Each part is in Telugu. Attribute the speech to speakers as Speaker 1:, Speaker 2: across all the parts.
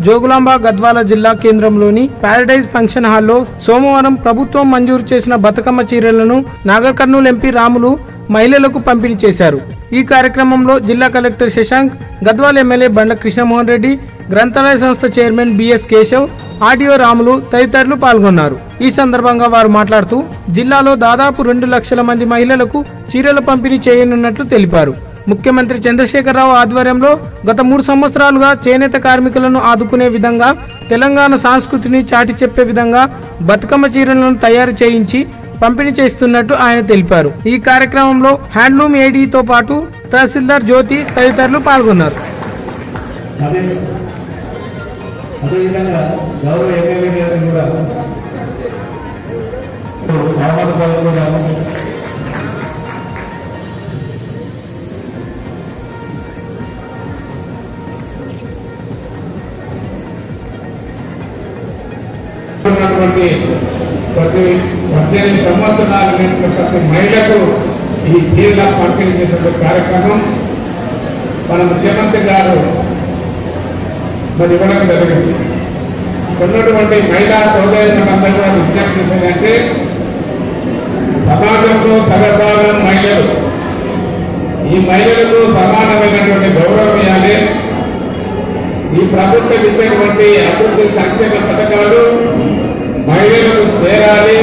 Speaker 1: జోగులాంబ గద్వాల జిల్లా కేంద్రంలోని పారడైజ్ ఫంక్షన్ హాల్లో సోమవారం ప్రభుత్వం మంజూరు చేసిన బతుకమ్మ చీరలను నాగర్ కర్నూలు ఎంపీ రాములు మహిళలకు పంపిణీ చేశారు ఈ కార్యక్రమంలో జిల్లా కలెక్టర్ శశాంక్ గద్వాల ఎమ్మెల్యే బండ్ల కృష్ణమోహన్ రెడ్డి గ్రంథాలయ సంస్థ chairman BS Keshav RDO Ramulu తదితరులు పాల్గొన్నారు ఈ సందర్భంగా వారు మాట్లాడుతూ జిల్లాలో దాదాపు రెండు లక్షల మంది మహిళలకు చీరల పంపిణీ చేయనున్నట్లు తెలిపారు ముఖ్యమంత్రి చంద్రశేఖరరావు ఆధ్వర్యంలో గత మూడు సంవత్సరాలుగా చేనేత కార్మికులను ఆదుకునే విధంగా తెలంగాణ సంస్కృతిని చాటి చెప్పే విధంగా బతుకమ్మ చీరలను తయారు చేయించి పంపిణీ చేస్తున్నట్టు ఆయన తెలిపారు ఈ కార్యక్రమంలో హ్యాండ్లూమ్ ఏడీతో పాటు తహసీల్దార్ జ్యోతి తదితరులు పాల్గొన్నారు
Speaker 2: అదే అదేవిధంగా గౌరవ ఎమ్మెల్యే గారిని కూడా సహమతపరులు కూడా ఉన్నటువంటి ప్రతి పద్దెనిమిది సంవత్సరాల నుంచి ప్రతి మహిళకు ఈ చీరల పంపిణీ చేసే కార్యక్రమం మన ముఖ్యమంత్రి గారు మరి ఇవ్వడం జరిగింది ఉన్నటువంటి మహిళా సోదరులందరూ కూడా విజ్ఞప్తి చేసేదంటే సమాజంలో సగభాగం మహిళలు ఈ మహిళలకు సమానమైనటువంటి గౌరవం ఇవ్వాలి ఈ ప్రభుత్వం ఇచ్చేటువంటి అభివృద్ధి సంక్షేమ పథకాలు మహిళలకు చేరాలి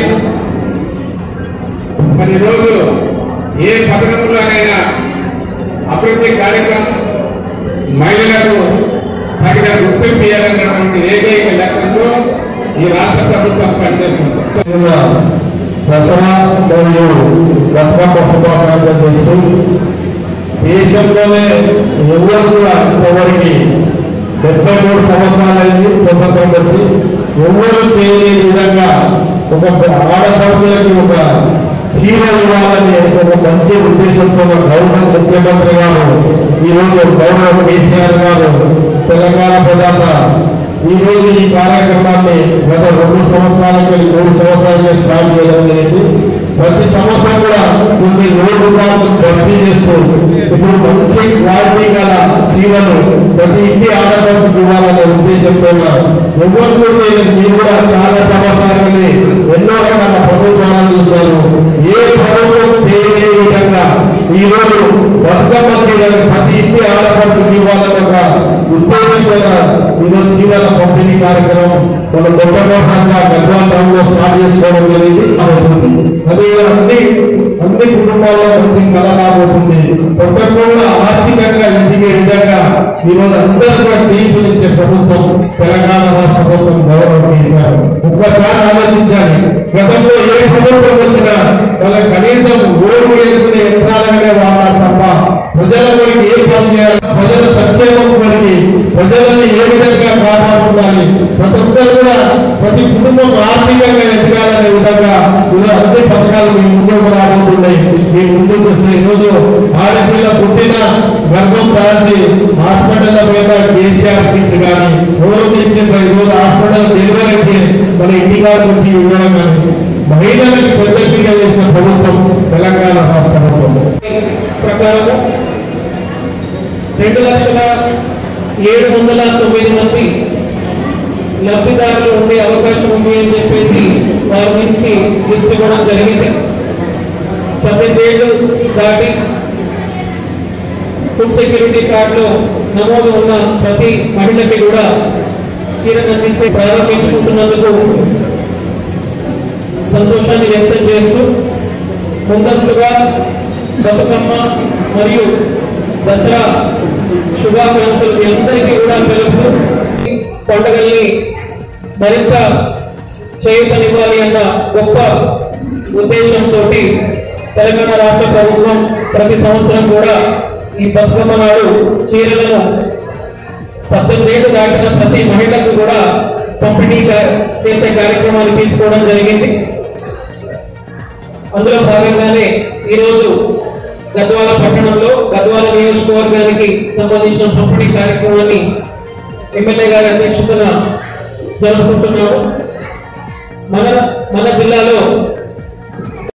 Speaker 2: మరి ఈరోజు ఏ పథకంలోనైనా అభివృద్ధి కార్యక్రమం మహిళలకు తగిన గుర్తింపు ఇవ్వాలన్నటువంటి ఏకైక లక్ష్యంతో ఈ రాష్ట్ర ప్రభుత్వం పనిచేస్తుంది
Speaker 3: దసరా మరియు బతుకమ్మ శుభాకాంక్షలు చేస్తూ దేశంలోనే ఎవరు కూడా ఇంతవరకు డెబ్బై మూడు సంవత్సరాలైంది స్వతంత్రం వచ్చి ఎవరు చేయని విధంగా ఒక ఆడపడుతులకి ఒక చీర ఇవ్వాలని ఒక మంచి ఉద్దేశంతో మన గవర్నమెంట్ ముఖ్యమంత్రి గారు ఈరోజు గవర్నర్ కేసీఆర్ గారు తెలంగాణ ప్రధాన ఈ రోజు ఈ కార్యక్రమాన్ని గత రెండు సంవత్సరాలకి మూడు సంవత్సరాలకి స్టార్ట్ చేయడం జరిగింది ప్రతి సంవత్సరం కూడా కొన్ని రోడ్డు కార్లు భర్తీ చేస్తూ ఇప్పుడు మంచి క్వాలిటీ గల చీరలు ప్రతి ఇంటి ఆడపడుకు ఇవ్వాలనే ఉద్దేశంతో ఎవరు కూడా మీరు కూడా చాలా సంవత్సరాలకి ఎన్నో రకాల ప్రభుత్వాలను చూస్తారు ఏ ప్రభుత్వం చేయని విధంగా ఈ రోజు బతుకమ్మ చీరలు ప్రతి ఇంటి ఆడపడుకు ఇవ్వాలనే ఒక ఉద్దేశంతో ఈరోజు చీరల పంపిణీ కార్యక్రమం మన గొప్పగా గద్వాల టౌన్లో స్టార్ట్ చేసుకోవడం జరిగింది అదే అన్ని అన్ని కుటుంబాల్లో మంచి కళ రాబోతుంది ఒక్కరు కూడా ఆర్థికంగా ఎదిగే విధంగా ఈరోజు అందరూ కూడా చేయించే ప్రభుత్వం తెలంగాణ రాష్ట్ర ప్రభుత్వం గౌరవం చేశారు ఒక్కసారి ఆలోచించాలి గతంలో ఏ ప్రభుత్వం వచ్చినా వాళ్ళ కనీసం ఓటు వేసుకునే యంత్రాలనే వాడాలి తప్ప ప్రజల కొరికి ఏ పని చేయాలి ప్రజల సంక్షేమం కొరికి ప్రజలని ఏ విధంగా కాపాడుకోవాలి ప్రతి ఒక్కరు కూడా ప్రతి కుటుంబం ఆర్థికంగా ఎదగాలనే విధంగా ఇలా అన్ని పథకాలు మీ ముందుకు రాబోతున్నాయి మీ ముందుకు వస్తున్నాయి ఈరోజు ఆడపిల్ల పుట్టిన గర్భం దాల్చి హాస్పిటల్ మీద కేసీఆర్ కిట్ కానీ ఎవరు తెచ్చిన ఈరోజు హాస్పిటల్ డెలివరీ అయితే మన ఇంటికాడికి వచ్చి ఇవ్వడం కానీ మహిళలకు పెద్ద పీట చేసిన ప్రభుత్వం తెలంగాణ రాష్ట్ర ప్రభుత్వం
Speaker 2: ప్రకారము రెండు లక్షల ఏడు వందల తొమ్మిది మంది లబ్ధిదారులు ఉండే అవకాశం ఉంది అని చెప్పేసి వారి నుంచి లిస్ట్ ఇవ్వడం జరిగింది పద్దెనిమిదేళ్ళు దాటి ఫుడ్ సెక్యూరిటీ కార్డులో నమోదు ఉన్న ప్రతి మహిళకి కూడా చీరను అందించి ప్రారంభించుకుంటున్నందుకు సంతోషాన్ని వ్యక్తం చేస్తూ ముందస్తుగా బతుకమ్మ మరియు దసరా శుభాకాంక్షలు మీ అందరికీ కూడా తెలుపుతూ పండుగల్ని మరింత చేయుతనివ్వాలి అన్న గొప్ప ఉద్దేశంతో తెలంగాణ రాష్ట్ర ప్రభుత్వం ప్రతి సంవత్సరం కూడా ఈ బతుకమ్మ నాడు చీరలను పద్దెనిమిది ఏళ్ళు దాటిన ప్రతి మహిళకు కూడా పంపిణీ కా- చేసే కార్యక్రమాన్ని తీసుకోవడం జరిగింది అందులో భాగంగానే ఈరోజు గద్వాల పట్టణంలో గద్వాల నియోజకవర్గానికి సంబంధించిన పంపిణీ కార్యక్రమాన్ని ఎమ్మెల్యే గారి అధ్యక్షతన జరుపుకుంటున్నాము మన మన జిల్లాలో